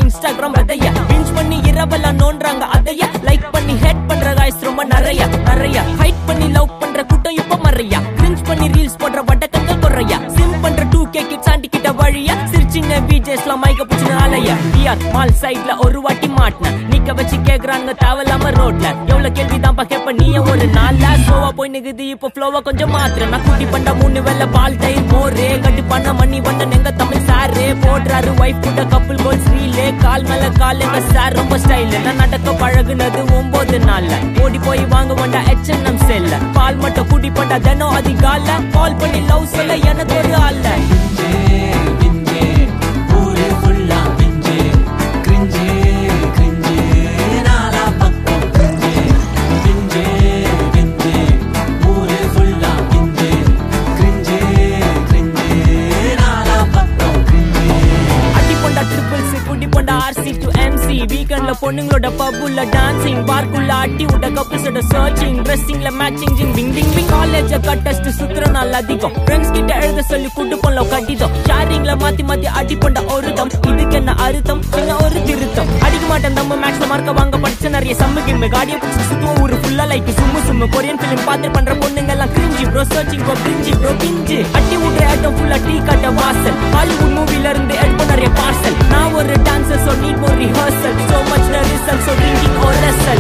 Instagram விதைய pinch பண்ணி இரவெல்லாம் நோன்றாங்க அதைய லைக் பண்ணி ஹேட் பண்ற காய்ஸ் ரொம்ப நிறைய நிறைய ஹைட் பண்ணி லவ் பண்ற கூட்டம் இப்ப மறையா கிரிஞ்ச் பண்ணி ரீல்ஸ் போடுற வட்டக்கங்கள் குறையா சிம் பண்ற டூ கே கிட்ஸ் ஆண்டி கிட்ட வழியா சிரிச்சிங்க பிஜேஸ்லாம் மைக்க பிடிச்சின ஆலையா டிஆர் மால் சைட்ல ஒரு வாட்டி மாட்டின நிக்க வச்சு கேக்குறாங்க தேவையில்லாம ரோட்ல எவ்வளவு கேள்வி தான் கேப்ப நீ ஒரு நாள்ல ஸ்லோவா போய் நிக்குது இப்போ ஃப்ளோவா கொஞ்சம் மாத்திர நான் கூட்டி பண்ண மூணு வேலை பால் தயிர் மோரே கட்டு பண்ண மணி வண்ணன் எங்க தமிழ் சாரே போடுறாரு வைஃப் கூட கப்புள் கோல்ஸ் ரீலே கால் மேல கால் எங்க சார் ரொம்ப ஸ்டைல் நான் நடக்க பழகுனது ஒன்பது நாள்ல ஓடி போய் வாங்க வேண்டா எச்என்எம் செல்ல பால் மட்டும் கூட்டி பண்ணா தினம் அதிகால கால் பண்ணி லவ் சொல்ல எனக்கு ஒரு ஆள்ல ஊரு ஃபுல்லா பிஞ்சு கிரிஞ்சு கிரிஞ்சு நாலா பக்கம் கிரிஞ்சு பிஞ்சு பிஞ்சு ஊரு ஃபுல்லா பிஞ்சு கிரிஞ்சு கிரிஞ்சு நாலா பக்கம் கிரிஞ்சு அடி பொண்டா ட்ரிபிள்ஸ் குட்டி பொண்டா ஆர்சி டு எம்சி வீக்கெண்ட்ல பொண்ணுங்களோட பப்புல டான்சிங் பார்க்குள்ள அடி விட்ட கப்புள்ஸோட சர்ச்சிங் ட்ரெஸ்ஸிங்ல மேட்சிங் ஜிங் பிங் பிங் பிங் காலேஜ கட்டஸ்ட் சுத்துற நாள் அதிகம் ஃப்ரெண்ட்ஸ் கிட்ட எழுத சொல்லி கூட்டு போல கட்டிதம் ஷேரிங்ல மாத்தி மாத்தி அடி பொண்டா ஒரு தம் இதுக்கு என்ன அறுத்தம் சின்ன ஒரு திருத்தம் அடிக்க மாட்டேன் நம்ம மேக்ஸ்ல மார்க்க வாங்க படிச்ச நிறைய சம்மு கிம்மு காடியை பிடிச்சி சுத்துவோம் ஊரு ஃபுல்லா லைக் சும்மு சும்மு கொரியன் பிலிம் பார்த்து பண்ற பொண்ணுங்க எல்லாம் cringe bro searching bro cringe bro கிஞ்சி அட்டி விடுற ஆட்டம் ஃபுல்லா டீ கட்ட வாசல் ஹாலிவுட் மூவில இருந்து எடுப்போம் நிறைய பார்சல் நான் ஒரு dancer so need more rehearsal so much ரிசல் சோ ட்ரிங்கிங் ஓ ரெசல்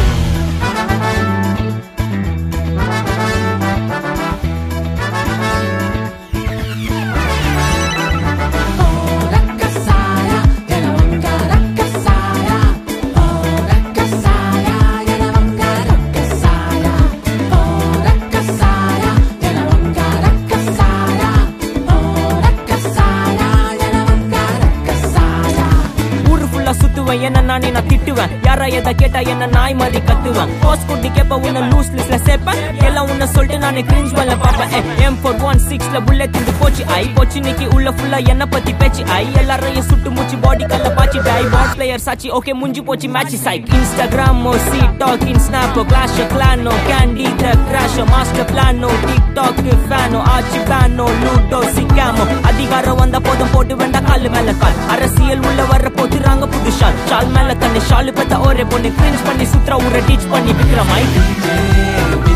ரக்கசாயா எனவங்க ரக்கசாயா ஓ ரக்கசாயா எனவங்க ரக்கசாயா ஓ ரக்கசாயா எனவங்க ரக்கசாயா ஓ ரக்கசாயா எனவங்க ரக்கசாயா ஊரு ஃபுல்லா சுத்துவேன் என்ன நானே நான் திட்டுவேன் யாரா எதை கேட்டா என்ன நாய் மாதிரி கத்துவேன் போஸ் குட்டி கேப்ப உன்ன லூஸ் லிஸ்ட்ல சேர்ப்பேன் எல்லாம் உன்ன சொல்லிட்டு நானே கிரிஞ்ச் வரல பாப்பேன் எம் ஃபோர் ஒன் சிக்ஸ்ல புல்லட் திண்டு போச்சு ஐ போச்சு நிக்கி உள்ள ஃபுல்லா என்ன பத்தி பேச்சு ஐ எல்லாரையும் சுட்டு மூச்சு பாடி கல்ல பாச்சு டை பாட் பிளேயர் சாச்சி ஓகே முஞ்சி போச்சு மேட்ச் சைக் இன்ஸ்டாகிராம் சி டாக் இன் ஸ்னாப் கிளாஷ் கிளானோ கேண்டி த கிராஷ் மாஸ்டர் பிளானோ டிக் டாக் ஃபேனோ ஆச்சி பேனோ லூட்டோ சிக்காமோ அதிகாரம் வந்த போதும் போட்டு வேண்டா காலு மேல கால் அரசியல் உள்ள வர போத்துறாங்க புது ஷால் ஷால் மேல தண்ணி ஷாலு பெத்த ஒரே பொண்ணு கிரிஞ்ச் பண்ணி சுத்ரா ஊரை டீச் பண்ணி விக்ரமாய் பிஞ்சு